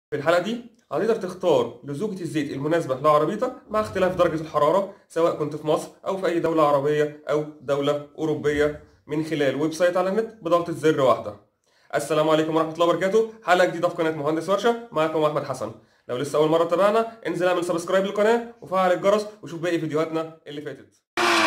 في الحلقة دي هتقدر تختار لزوجة الزيت المناسبة لعربيتك مع اختلاف درجة الحرارة سواء كنت في مصر أو في أي دولة عربية أو دولة أوروبية من خلال ويب سايت على النت بضغطة زر واحدة. السلام عليكم ورحمة الله وبركاته، حلقة جديدة في قناة مهندس ورشة معكم أحمد حسن. لو لسه أول مرة تتابعنا انزل اعمل سبسكرايب للقناة وفعل الجرس وشوف باقي فيديوهاتنا اللي فاتت.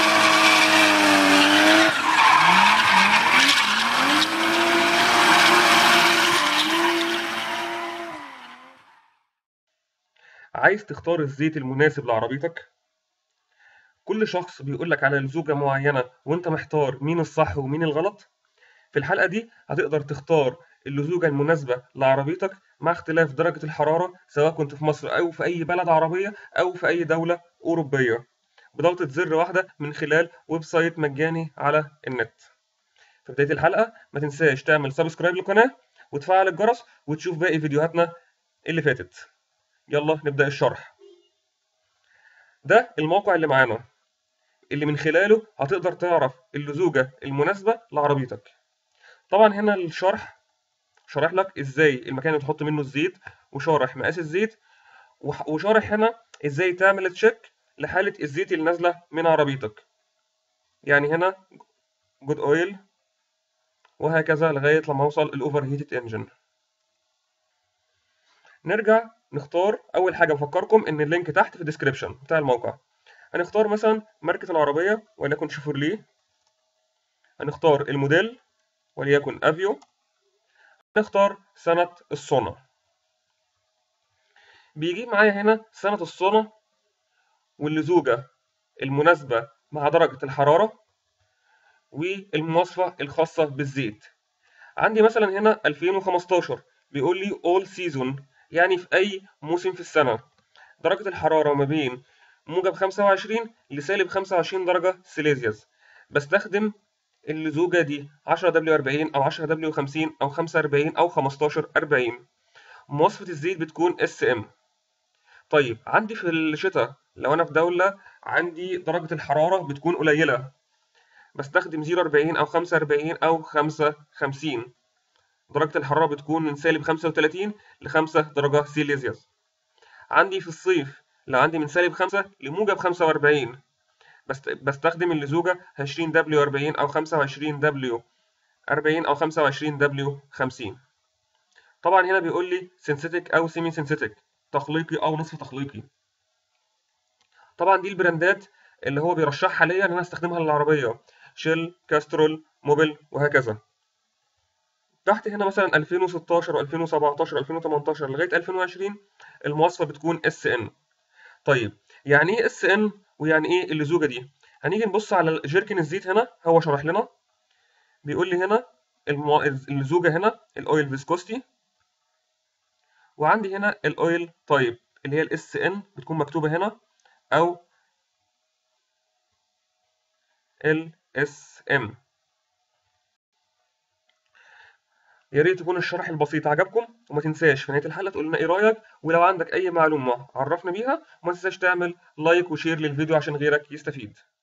عايز تختار الزيت المناسب لعربيتك؟ كل شخص بيقول لك على لزوجة معينة وانت محتار مين الصح ومين الغلط في الحلقة دي هتقدر تختار اللزوجة المناسبة لعربيتك مع اختلاف درجة الحرارة سواء كنت في مصر أو في أي بلد عربية أو في أي دولة أوروبية بضغطة زر واحدة من خلال ويب سايت مجاني على النت في بداية الحلقة ما تنساش تعمل سبسكرايب للقناة وتفعل الجرس وتشوف باقي فيديوهاتنا اللي فاتت يلا نبدأ الشرح ده الموقع اللي معانا اللي من خلاله هتقدر تعرف اللزوجة المناسبة لعربيتك طبعا هنا الشرح شرح لك ازاي المكان اللي تحط منه الزيت وشارح مقاس الزيت وح- وشارح هنا ازاي تعمل تشيك لحالة الزيت اللي نازلة من عربيتك يعني هنا جود اويل وهكذا لغاية لما اوصل الاوفر هيتد انجن نرجع نختار اول حاجه بفكركم ان اللينك تحت في الديسكريبشن بتاع الموقع هنختار مثلا ماركه العربيه وليكن شيفورليه هنختار الموديل وليكن افيو هنختار سنه الصنع بيجيب معايا هنا سنه الصنع واللزوجه المناسبه مع درجه الحراره والمواصفه الخاصه بالزيت عندي مثلا هنا 2015 بيقول لي all season يعني في أي موسم في السنة درجة الحرارة ما بين موجب 25 لسالب 25 درجة سيليزيوس بستخدم اللزوجة دي 10 دبليو 40 أو 10 دبليو 50 أو 45 أو 15 40 مواصفة الزيت بتكون اس ام طيب عندي في الشتاء لو أنا في دولة عندي درجة الحرارة بتكون قليلة بستخدم 040 أو 45 أو 55 درجة الحرارة بتكون من سالب 35 ل 5 درجة سيليزيوس عندي في الصيف لو عندي من سالب 5 لموجب 45 بست... بستخدم اللزوجة 20 دبليو 40 أو 25 دبليو 40 أو 25 دبليو 50 طبعا هنا بيقول لي سينثيتك أو سيمي سينثيتك تخليقي أو نصف تخليقي طبعا دي البراندات اللي هو بيرشحها حاليا ان انا استخدمها للعربيه شيل كاسترول موبل وهكذا تحت هنا مثلا 2016 و2017 2018 لغايه 2020 المواصفه بتكون اس ان طيب يعني ايه اس ان ويعني ايه اللزوجه دي هنيجي نبص على جيركن الزيت هنا هو شرح لنا بيقول لي هنا المو... اللزوجه هنا الاويل فيسكوستي وعندي هنا الاويل تايب اللي هي الاس ان بتكون مكتوبه هنا او ال اس ام يا ريت يكون الشرح البسيط عجبكم وما تنساش في نهايه الحلقه تقول لنا ايه رايك ولو عندك اي معلومه عرفنا بيها وما تنساش تعمل لايك وشير للفيديو عشان غيرك يستفيد